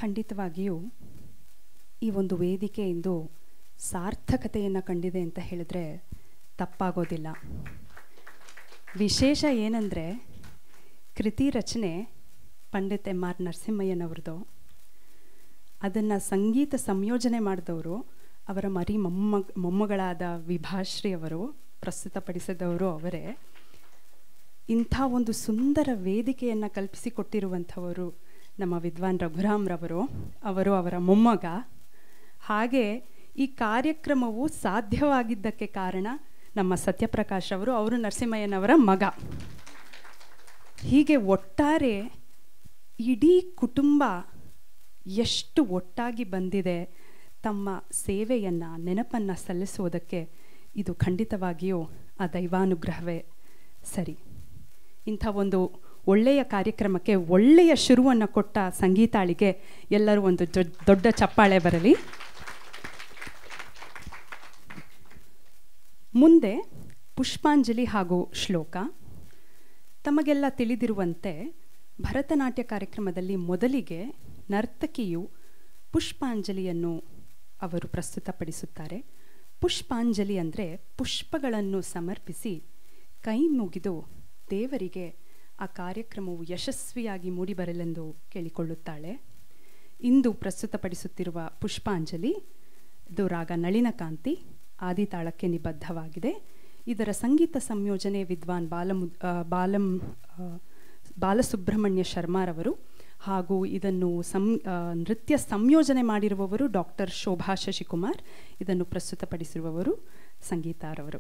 ಖಂಡಿತವಾಗಿಯೂ ಈ ಒಂದು ವೇದಿಕೆ ಇಂದು ಸಾರ್ಥಕತೆಯನ್ನು ಕಂಡಿದೆ ಅಂತ ಹೇಳಿದ್ರೆ ತಪ್ಪಾಗೋದಿಲ್ಲ ವಿಶೇಷ ಏನಂದರೆ ಕೃತಿ ರಚನೆ ಪಂಡಿತ್ ಎಮ್ ಆರ್ ನರಸಿಂಹಯ್ಯನವ್ರದ್ದು ಅದನ್ನು ಸಂಗೀತ ಸಂಯೋಜನೆ ಮಾಡಿದವರು ಅವರ ಮರಿ ಮೊಮ್ಮ ಮೊಮ್ಮಗಳಾದ ವಿಭಾಶ್ರೀ ಅವರು ಪ್ರಸ್ತುತಪಡಿಸಿದವರು ಅವರೇ ಇಂಥ ಒಂದು ಸುಂದರ ವೇದಿಕೆಯನ್ನು ಕಲ್ಪಿಸಿಕೊಟ್ಟಿರುವಂಥವರು ನಮ್ಮ ವಿದ್ವಾನ್ ರಘುರಾಮ್ರವರು ಅವರು ಅವರ ಮೊಮ್ಮಗ ಹಾಗೆ ಈ ಕಾರ್ಯಕ್ರಮವು ಸಾಧ್ಯವಾಗಿದ್ದಕ್ಕೆ ಕಾರಣ ನಮ್ಮ ಸತ್ಯಪ್ರಕಾಶ್ ಅವರು ಅವರು ನರಸಿಂಹಯ್ಯನವರ ಮಗ ಹೀಗೆ ಒಟ್ಟಾರೆ ಇಡೀ ಕುಟುಂಬ ಎಷ್ಟು ಒಟ್ಟಾಗಿ ಬಂದಿದೆ ತಮ್ಮ ಸೇವೆಯನ್ನು ನೆನಪನ್ನು ಸಲ್ಲಿಸುವುದಕ್ಕೆ ಇದು ಖಂಡಿತವಾಗಿಯೂ ಆ ದೈವಾನುಗ್ರಹವೇ ಸರಿ ಇಂಥ ಒಂದು ಒಳ್ಳೆಯ ಕಾರ್ಯಕ್ರಮಕ್ಕೆ ಒಳ್ಳೆಯ ಶುರುವನ್ನು ಕೊಟ್ಟ ಸಂಗೀತಾಳಿಗೆ ಎಲ್ಲರೂ ಒಂದು ದೊಡ್ಡ ದೊಡ್ಡ ಚಪ್ಪಾಳೆ ಬರಲಿ ಮುಂದೆ ಪುಷ್ಪಾಂಜಲಿ ಹಾಗೂ ಶ್ಲೋಕ ತಮಗೆಲ್ಲ ತಿಳಿದಿರುವಂತೆ ಭರತನಾಟ್ಯ ಕಾರ್ಯಕ್ರಮದಲ್ಲಿ ಮೊದಲಿಗೆ ನರ್ತಕಿಯು ಪುಷ್ಪಾಂಜಲಿಯನ್ನು ಅವರು ಪ್ರಸ್ತುತಪಡಿಸುತ್ತಾರೆ ಪುಷ್ಪಾಂಜಲಿ ಅಂದರೆ ಪುಷ್ಪಗಳನ್ನು ಸಮರ್ಪಿಸಿ ಕೈ ಮುಗಿದು ದೇವರಿಗೆ ಆ ಕಾರ್ಯಕ್ರಮವು ಯಶಸ್ವಿಯಾಗಿ ಮೂಡಿಬರಲೆಂದು ಕೇಳಿಕೊಳ್ಳುತ್ತಾಳೆ ಇಂದು ಪ್ರಸ್ತುತಪಡಿಸುತ್ತಿರುವ ಪುಷ್ಪಾಂಜಲಿ ಇದು ರಾಗ ನಳಿನಕಾಂತಿ ಆದಿತಾಳಕ್ಕೆ ನಿಬದ್ಧವಾಗಿದೆ ಇದರ ಸಂಗೀತ ಸಂಯೋಜನೆ ವಿದ್ವಾನ್ ಬಾಲಮು ಬಾಲಂ ಬಾಲಸುಬ್ರಹ್ಮಣ್ಯ ಶರ್ಮಾರವರು ಹಾಗೂ ಇದನ್ನು ಸಂ ನೃತ್ಯ ಸಂಯೋಜನೆ ಮಾಡಿರುವವರು ಡಾಕ್ಟರ್ ಶೋಭಾ ಶಶಿಕುಮಾರ್ ಇದನ್ನು ಪ್ರಸ್ತುತಪಡಿಸಿರುವವರು ಸಂಗೀತಾರವರು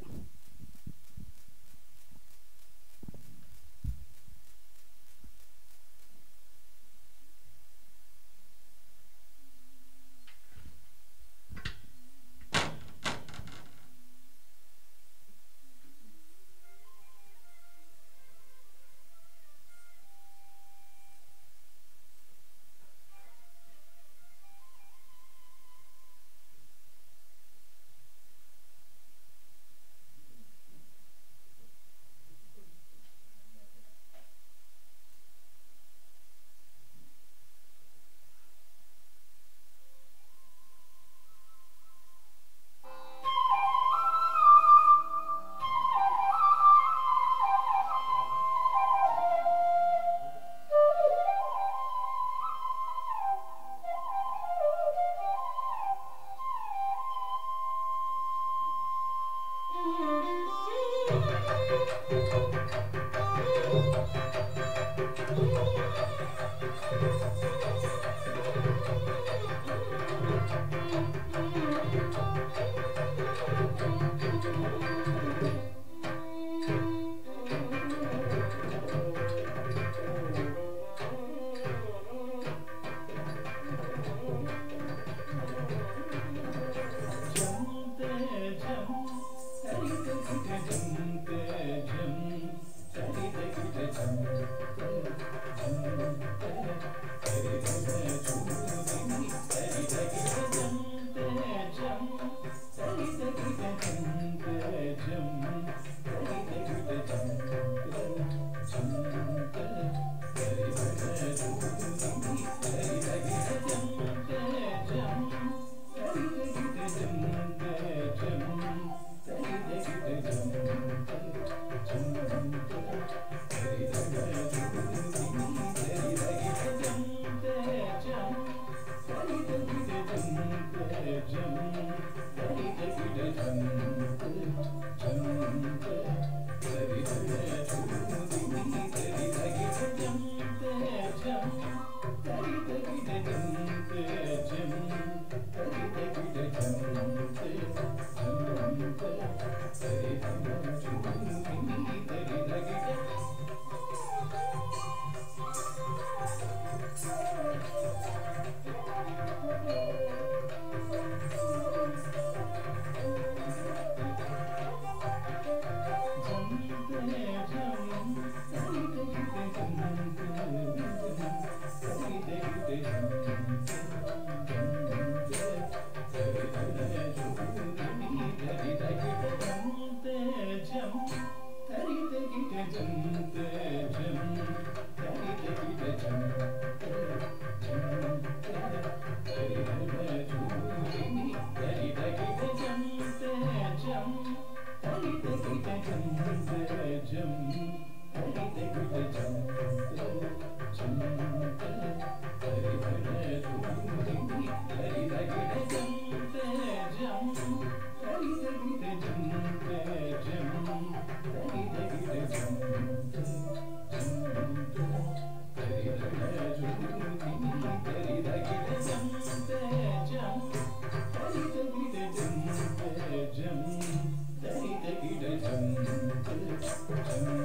ಜಂ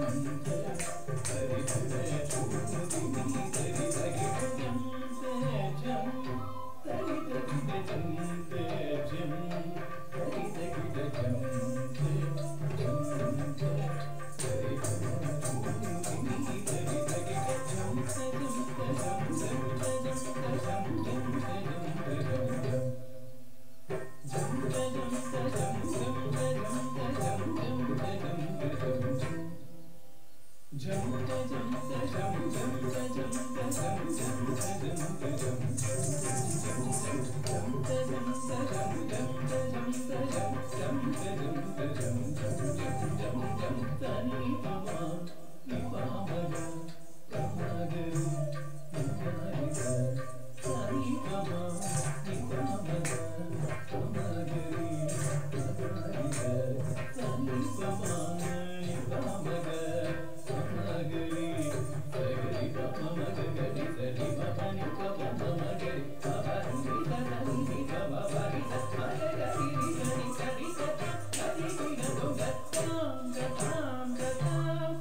Thank you.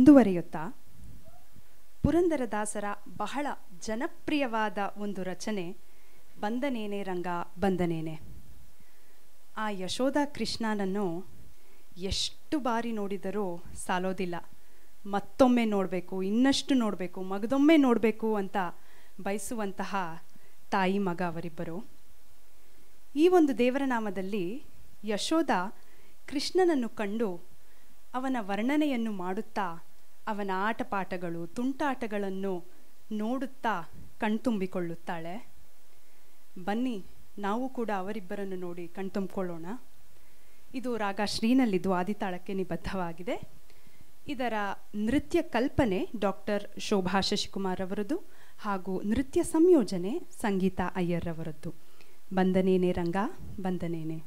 ಮುಂದುವರಿಯುತ್ತಾ ಪುರಂದರದಾಸರ ಬಹಳ ಜನಪ್ರಿಯವಾದ ಒಂದು ರಚನೆ ಬಂದನೇನೆ ರಂಗ ಬಂದನೇನೆ ಆ ಯಶೋಧ ಕೃಷ್ಣನನ್ನು ಎಷ್ಟು ಬಾರಿ ನೋಡಿದರೂ ಸಾಲೋದಿಲ್ಲ ಮತ್ತೊಮ್ಮೆ ನೋಡಬೇಕು ಇನ್ನಷ್ಟು ನೋಡಬೇಕು ಮಗದೊಮ್ಮೆ ನೋಡಬೇಕು ಅಂತ ಬಯಸುವಂತಹ ತಾಯಿ ಮಗ ಅವರಿಬ್ಬರು ಈ ಒಂದು ದೇವರ ನಾಮದಲ್ಲಿ ಯಶೋಧ ಕೃಷ್ಣನನ್ನು ಕಂಡು ಅವನ ವರ್ಣನೆಯನ್ನು ಮಾಡುತ್ತಾ ಅವನ ಆಟಪಾಠಗಳು ತುಂಟಾಟಗಳನ್ನು ನೋಡುತ್ತಾ ಕಣ್ತುಂಬಿಕೊಳ್ಳುತ್ತಾಳೆ ಬನ್ನಿ ನಾವು ಕೂಡ ಅವರಿಬ್ಬರನ್ನು ನೋಡಿ ಕಣ್ತುಂಬಿಕೊಳ್ಳೋಣ ಇದು ರಾಗ ಶ್ರೀನಲ್ಲಿದ್ದು ಆದಿತಾಳಕ್ಕೆ ನಿಬದ್ಧವಾಗಿದೆ ಇದರ ನೃತ್ಯ ಕಲ್ಪನೆ ಡಾಕ್ಟರ್ ಶೋಭಾ ಶಶಿಕುಮಾರ್ ಅವರದ್ದು ಹಾಗೂ ನೃತ್ಯ ಸಂಯೋಜನೆ ಸಂಗೀತಾ ಅಯ್ಯರ್ ಅವರದ್ದು ಬಂದನೇನೆ ರಂಗ ಬಂದನೇನೆ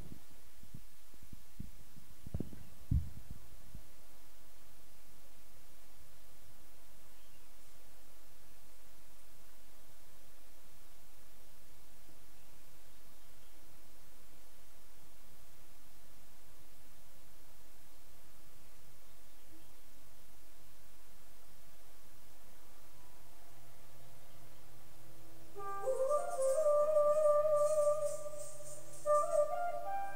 Thank you.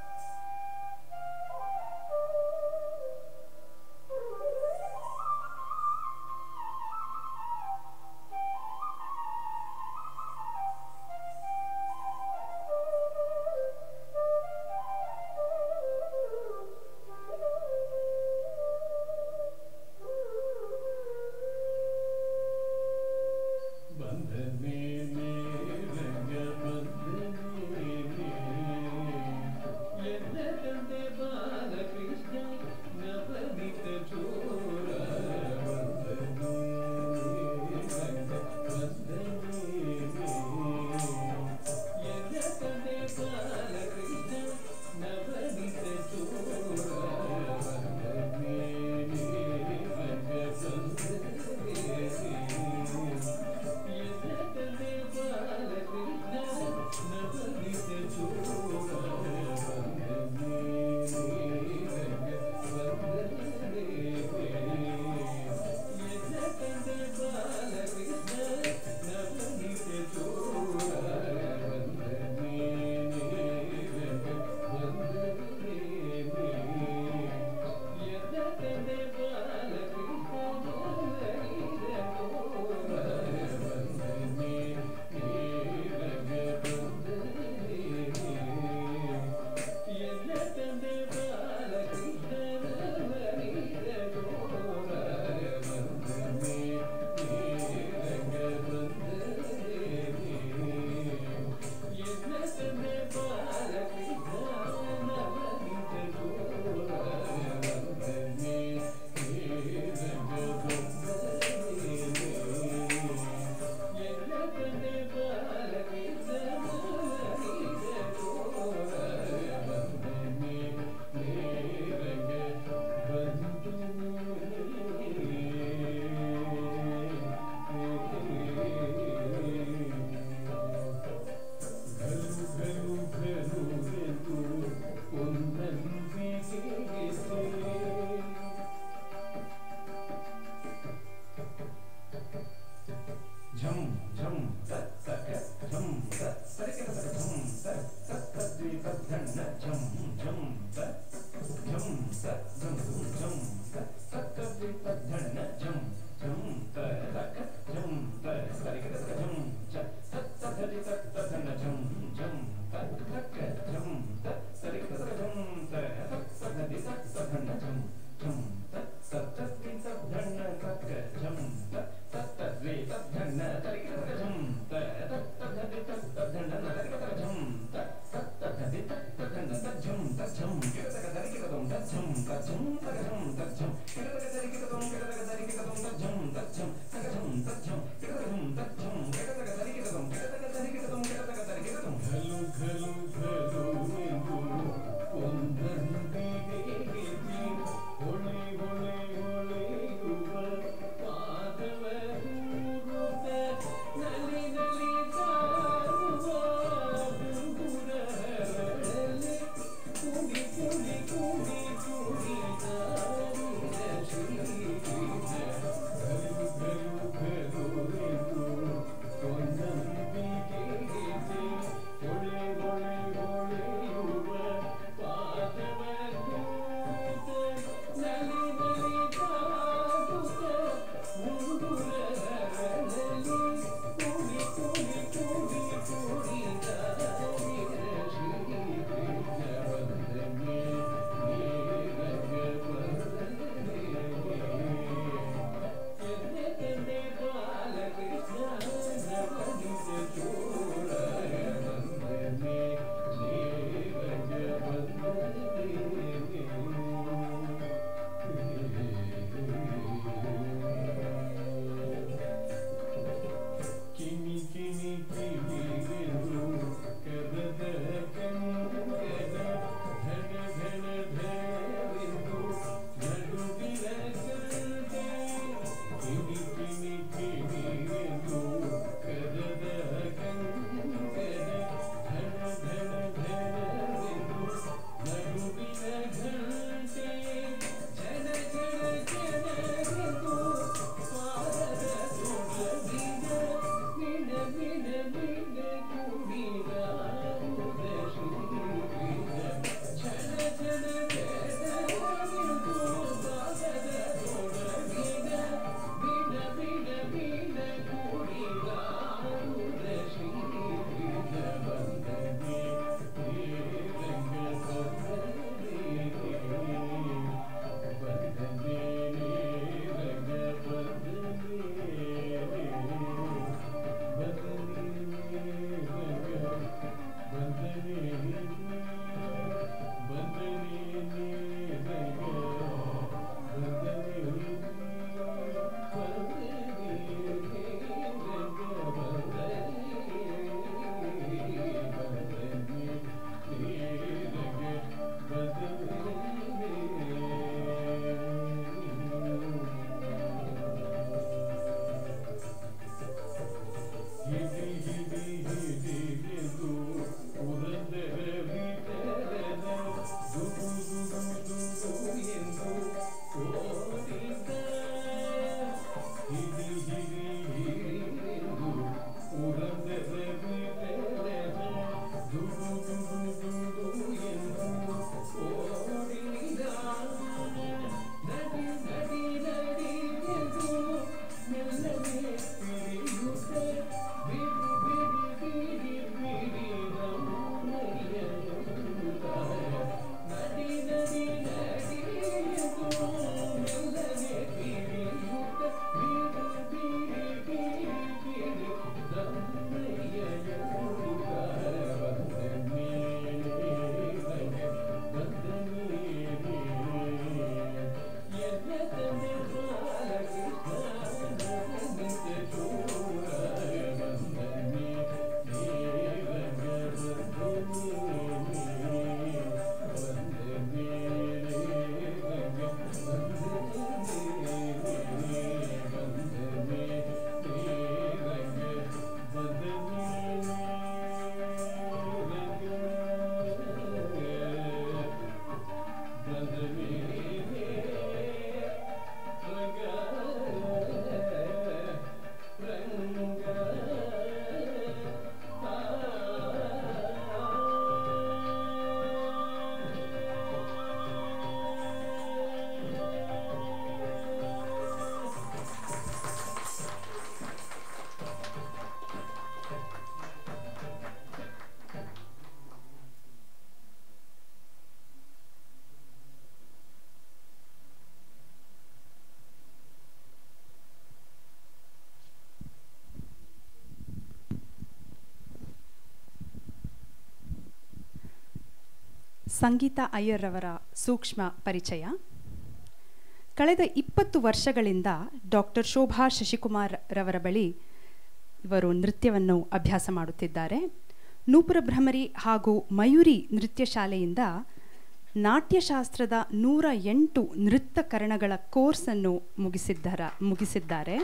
ಸಂಗೀತ ಅಯ್ಯರ್ರವರ ಸೂಕ್ಷ್ಮ ಪರಿಚಯ ಕಳೆದ ಇಪ್ಪತ್ತು ವರ್ಷಗಳಿಂದ ಡಾಕ್ಟರ್ ಶೋಭಾ ಶಶಿಕುಮಾರ್ ರವರ ಬಳಿ ಇವರು ನೃತ್ಯವನ್ನು ಅಭ್ಯಾಸ ಮಾಡುತ್ತಿದ್ದಾರೆ ನೂಪುರ ಭ್ರಮರಿ ಹಾಗೂ ಮಯೂರಿ ನೃತ್ಯ ಶಾಲೆಯಿಂದ ನಾಟ್ಯಶಾಸ್ತ್ರದ ನೂರ ಎಂಟು ನೃತ್ಯಕರಣಗಳ ಕೋರ್ಸನ್ನು ಮುಗಿಸಿದ್ದಾರ ಮುಗಿಸಿದ್ದಾರೆ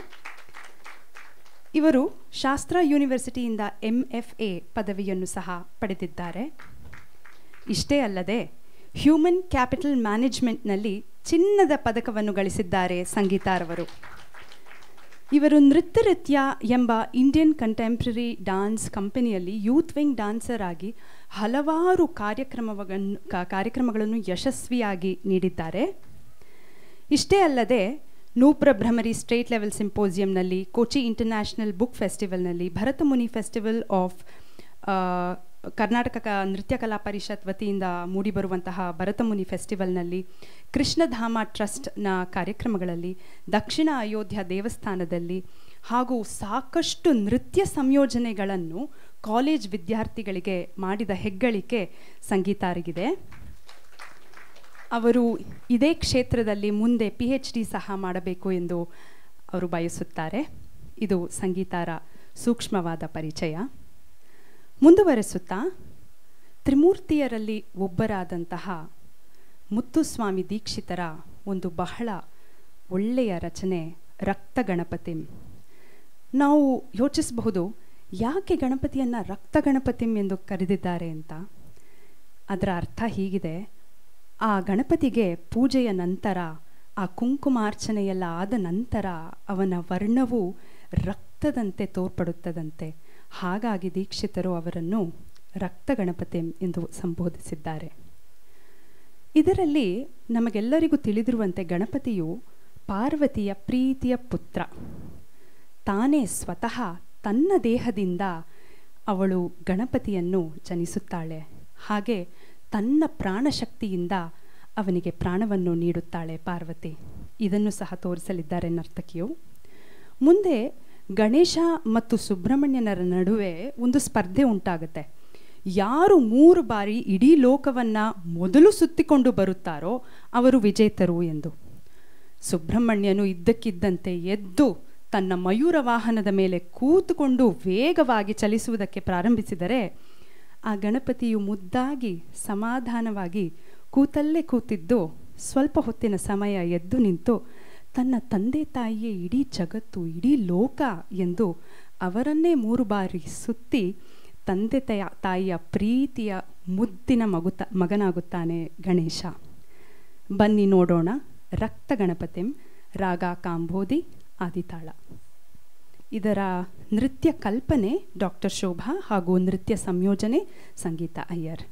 ಇವರು ಶಾಸ್ತ್ರ ಯೂನಿವರ್ಸಿಟಿಯಿಂದ ಎಂ ಎಫ್ ಎ ಪದವಿಯನ್ನು ಸಹ ಪಡೆದಿದ್ದಾರೆ ಇಷ್ಟೇ ಅಲ್ಲದೆ ಹ್ಯೂಮನ್ ಕ್ಯಾಪಿಟಲ್ ಮ್ಯಾನೇಜ್ಮೆಂಟ್ನಲ್ಲಿ ಚಿನ್ನದ ಪದಕವನ್ನು ಗಳಿಸಿದ್ದಾರೆ ಸಂಗೀತಾರವರು ಇವರು ನೃತ್ಯನೃತ್ಯ ಎಂಬ ಇಂಡಿಯನ್ ಕಂಟೆಂಪ್ರರಿ ಡಾನ್ಸ್ ಕಂಪನಿಯಲ್ಲಿ ಯೂತ್ ವಿಂಗ್ ಡಾನ್ಸರ್ ಆಗಿ ಹಲವಾರು ಕಾರ್ಯಕ್ರಮವನ್ನು ಕಾರ್ಯಕ್ರಮಗಳನ್ನು ಯಶಸ್ವಿಯಾಗಿ ನೀಡಿದ್ದಾರೆ ಇಷ್ಟೇ ಅಲ್ಲದೆ ನೂಪ್ರ ಭ್ರಮರಿ ಸ್ಟೇಟ್ ಲೆವೆಲ್ ಸಿಂಪೋಸಿಯಂನಲ್ಲಿ ಕೊಚಿ ಇಂಟರ್ನ್ಯಾಷನಲ್ ಬುಕ್ ಫೆಸ್ಟಿವಲ್ನಲ್ಲಿ ಭರತಮುನಿ ಫೆಸ್ಟಿವಲ್ ಆಫ್ ಕರ್ನಾಟಕ ಕ ನೃತ್ಯ ಕಲಾ ಪರಿಷತ್ ವತಿಯಿಂದ ಮೂಡಿಬರುವಂತಹ ಭರತಮುನಿ ಫೆಸ್ಟಿವಲ್ನಲ್ಲಿ ಕೃಷ್ಣಧಾಮ ಟ್ರಸ್ಟ್ನ ಕಾರ್ಯಕ್ರಮಗಳಲ್ಲಿ ದಕ್ಷಿಣ ಅಯೋಧ್ಯ ದೇವಸ್ಥಾನದಲ್ಲಿ ಹಾಗೂ ಸಾಕಷ್ಟು ನೃತ್ಯ ಸಂಯೋಜನೆಗಳನ್ನು ಕಾಲೇಜ್ ವಿದ್ಯಾರ್ಥಿಗಳಿಗೆ ಮಾಡಿದ ಹೆಗ್ಗಳಿಕೆ ಸಂಗೀತಾರಿಗಿದೆ ಅವರು ಇದೇ ಕ್ಷೇತ್ರದಲ್ಲಿ ಮುಂದೆ ಪಿ ಎಚ್ ಡಿ ಸಹ ಮಾಡಬೇಕು ಎಂದು ಅವರು ಬಯಸುತ್ತಾರೆ ಇದು ಸಂಗೀತಾರ ಸೂಕ್ಷ್ಮವಾದ ಪರಿಚಯ ಮುಂದುವರೆಸುತ್ತಾ ತ್ರಿಮೂರ್ತಿಯರಲ್ಲಿ ಒಬ್ಬರಾದಂತಹ ಮುತ್ತುಸ್ವಾಮಿ ದೀಕ್ಷಿತರ ಒಂದು ಬಹಳ ಒಳ್ಳೆಯ ರಚನೆ ರಕ್ತ ಗಣಪತಿಂ ನಾವು ಯೋಚಿಸಬಹುದು ಯಾಕೆ ಗಣಪತಿಯನ್ನು ರಕ್ತ ಗಣಪತಿಂ ಎಂದು ಕರೆದಿದ್ದಾರೆ ಅಂತ ಅದರ ಅರ್ಥ ಹೀಗಿದೆ ಆ ಗಣಪತಿಗೆ ಪೂಜೆಯ ನಂತರ ಆ ಕುಂಕುಮಾರ್ಚನೆಯೆಲ್ಲ ಆದ ನಂತರ ಅವನ ವರ್ಣವು ರಕ್ತದಂತೆ ತೋರ್ಪಡುತ್ತದಂತೆ ಹಾಗಾಗಿ ದೀಕ್ಷಿತರು ಅವರನ್ನು ರಕ್ತ ಗಣಪತಿ ಎಂದು ಸಂಬೋಧಿಸಿದ್ದಾರೆ ಇದರಲ್ಲಿ ನಮಗೆಲ್ಲರಿಗೂ ತಿಳಿದಿರುವಂತೆ ಗಣಪತಿಯು ಪಾರ್ವತಿಯ ಪ್ರೀತಿಯ ಪುತ್ರ ತಾನೇ ಸ್ವತಃ ತನ್ನ ದೇಹದಿಂದ ಅವಳು ಗಣಪತಿಯನ್ನು ಜನಿಸುತ್ತಾಳೆ ಹಾಗೆ ತನ್ನ ಪ್ರಾಣಶಕ್ತಿಯಿಂದ ಅವನಿಗೆ ಪ್ರಾಣವನ್ನು ನೀಡುತ್ತಾಳೆ ಪಾರ್ವತಿ ಇದನ್ನು ಸಹ ತೋರಿಸಲಿದ್ದಾರೆ ನರ್ತಕಿಯು ಮುಂದೆ ಗಣೇಶ ಮತ್ತು ಸುಬ್ರಹ್ಮಣ್ಯನರ ನಡುವೆ ಒಂದು ಸ್ಪರ್ಧೆ ಉಂಟಾಗುತ್ತೆ ಯಾರು ಮೂರು ಬಾರಿ ಇಡೀ ಲೋಕವನ್ನು ಮೊದಲು ಸುತ್ತಿಕೊಂಡು ಬರುತ್ತಾರೋ ಅವರು ವಿಜೇತರು ಎಂದು ಸುಬ್ರಹ್ಮಣ್ಯನು ಇದ್ದಕ್ಕಿದ್ದಂತೆ ಎದ್ದು ತನ್ನ ಮಯೂರ ವಾಹನದ ಮೇಲೆ ಕೂತುಕೊಂಡು ವೇಗವಾಗಿ ಚಲಿಸುವುದಕ್ಕೆ ಪ್ರಾರಂಭಿಸಿದರೆ ಆ ಗಣಪತಿಯು ಮುದ್ದಾಗಿ ಸಮಾಧಾನವಾಗಿ ಕೂತಲ್ಲೇ ಕೂತಿದ್ದು ಸ್ವಲ್ಪ ಹೊತ್ತಿನ ಸಮಯ ಎದ್ದು ನಿಂತು ತನ್ನ ತಂದೆ ತಾಯಿಯೇ ಇಡೀ ಜಗತ್ತು ಇಡೀ ಲೋಕ ಎಂದು ಅವರನ್ನೇ ಮೂರು ಬಾರಿ ಸುತ್ತಿ ತಂದೆ ತಾಯ ತಾಯಿಯ ಪ್ರೀತಿಯ ಮುದ್ದಿನ ಮಗುತ ಮಗನಾಗುತ್ತಾನೆ ಗಣೇಶ ಬನ್ನಿ ನೋಡೋಣ ರಕ್ತ ಗಣಪತಿಂ ರಾಗ ಕಾಂಬೋದಿ ಆದಿತಾಳ ಇದರ ನೃತ್ಯ ಕಲ್ಪನೆ ಡಾಕ್ಟರ್ ಶೋಭಾ ಹಾಗೂ ನೃತ್ಯ ಸಂಯೋಜನೆ ಸಂಗೀತ ಅಯ್ಯರ್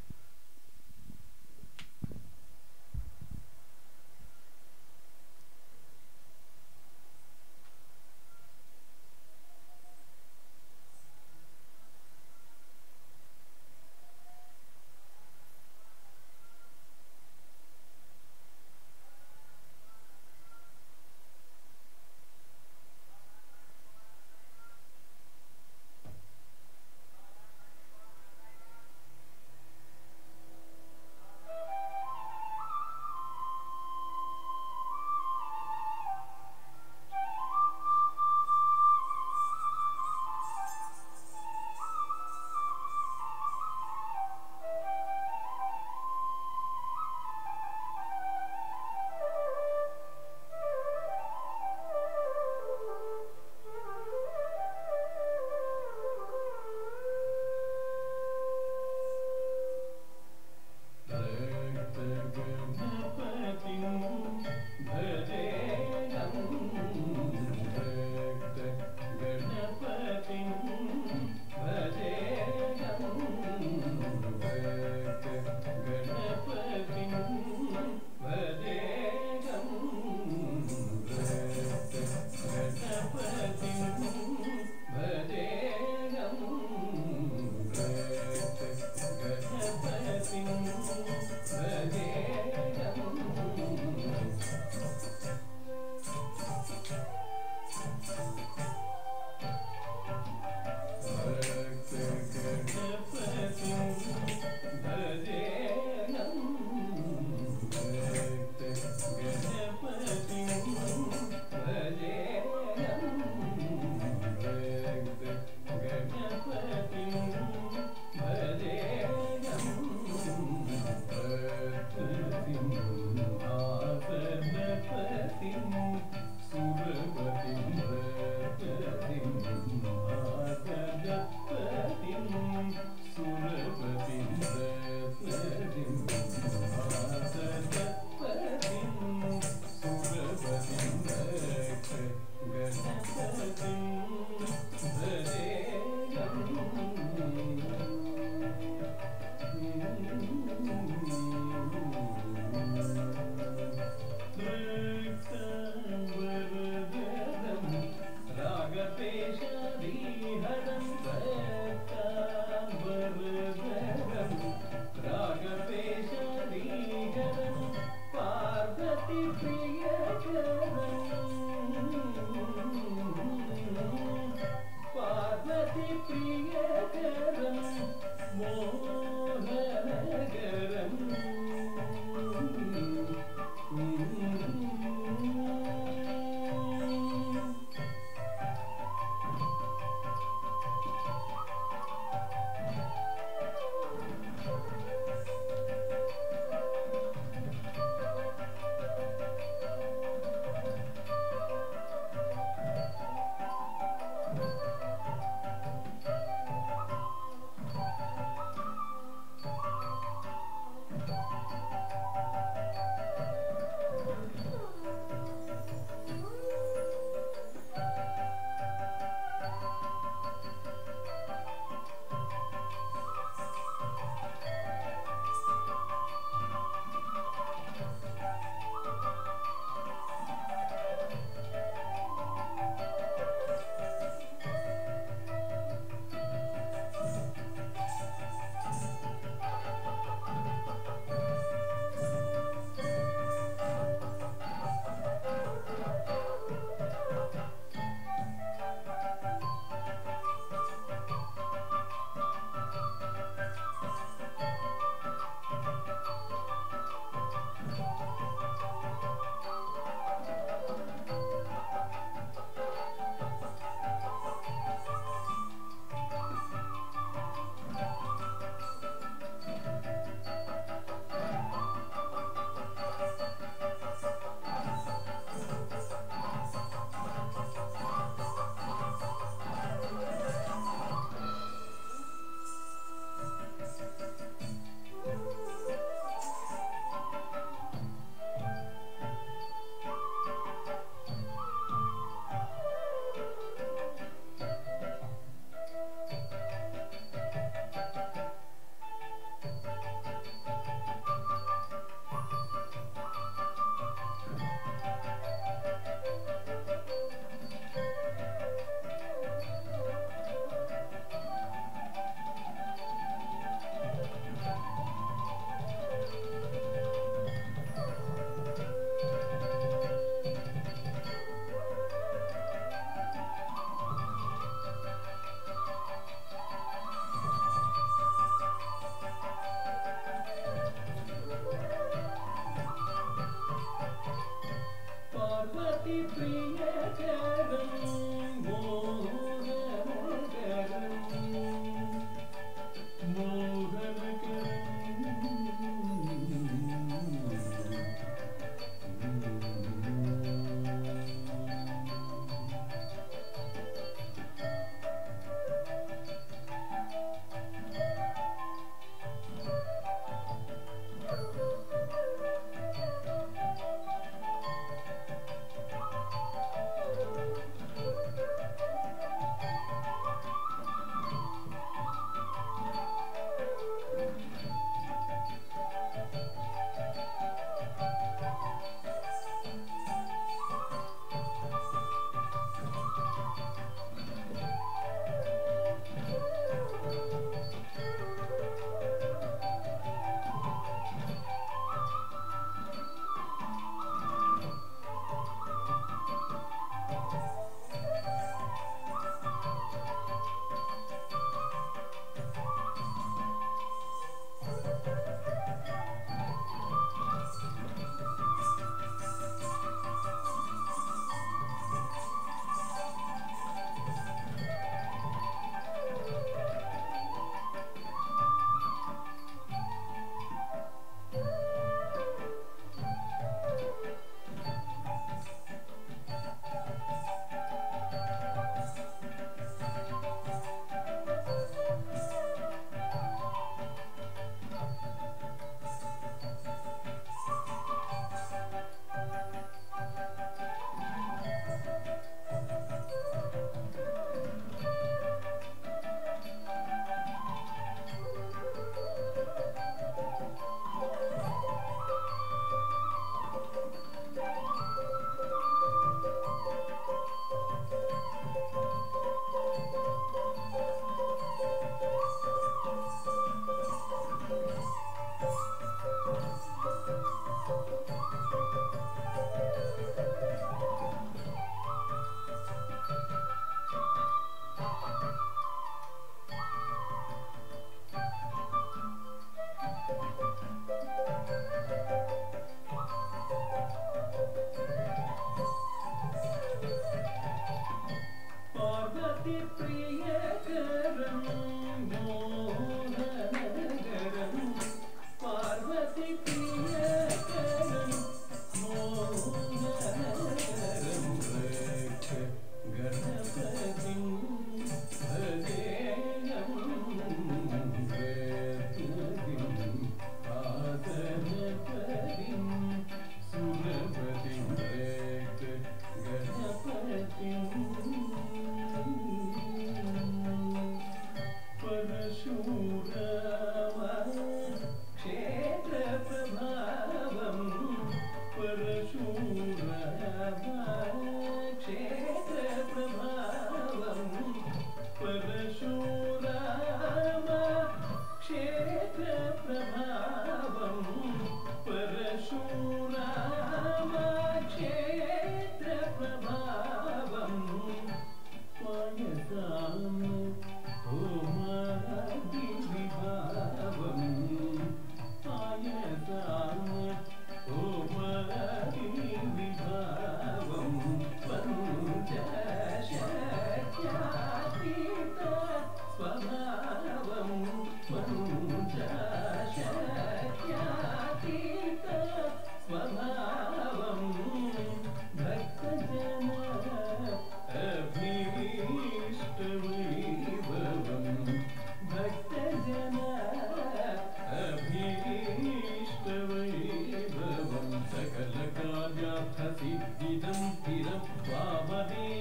सिद्धिदं स्थिरं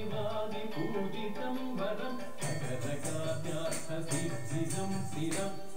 वामदेवादिपूजितं वरं सकलकार्यार्थसिद्धिदं स्थिरं